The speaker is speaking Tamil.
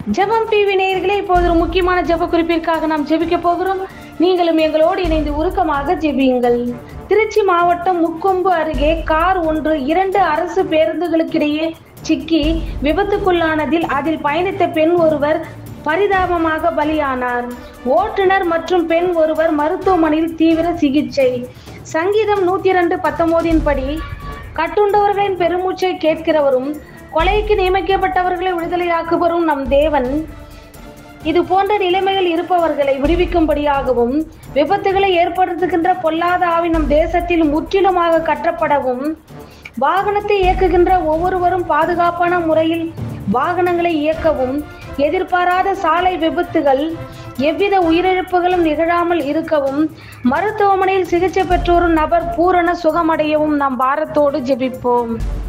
ஜெபம் டிவி நேயர்களே இப்போது ஒரு முக்கியமான ஜெப குறிப்பிற்காக நாம் ஜெபிக்க போகிறோம் நீங்களும் எங்களோடு இணைந்து உருக்கமாக ஜெபியுங்கள் திருச்சி மாவட்டம் முக்கொம்பு அருகே கார் ஒன்று இரண்டு அரசு பேருந்துகளுக்கிடையே சிக்கி விபத்துக்குள்ளானதில் அதில் பயணித்த பெண் ஒருவர் பரிதாபமாக பலியானார் ஓட்டுநர் மற்றும் பெண் ஒருவர் மருத்துவமனையில் தீவிர சிகிச்சை சங்கீதம் நூத்தி இரண்டு பத்தொன்பதின் படி கட்டுண்டவர்களின் பெருமூச்சை கேட்கிறவரும் கொலைக்கு நியமிக்கப்பட்டவர்களை விடுதலையாக்குவரும் நம் தேவன் இது போன்ற நிலைமையில் இருப்பவர்களை விடுவிக்கும்படியாகவும் விபத்துகளை ஏற்படுத்துகின்ற பொல்லாத ஆவி நம் தேசத்தில் முற்றிலுமாக கற்றப்படவும் வாகனத்தை இயக்குகின்ற ஒவ்வொருவரும் பாதுகாப்பான முறையில் வாகனங்களை இயக்கவும் எதிர்பாராத சாலை விபத்துகள் எவ்வித உயிரிழப்புகளும் நிகழாமல் இருக்கவும் மருத்துவமனையில் சிகிச்சை பெற்றோரும் நபர் பூரண சுகமடையவும் நாம் பாரத்தோடு ஜெபிப்போம்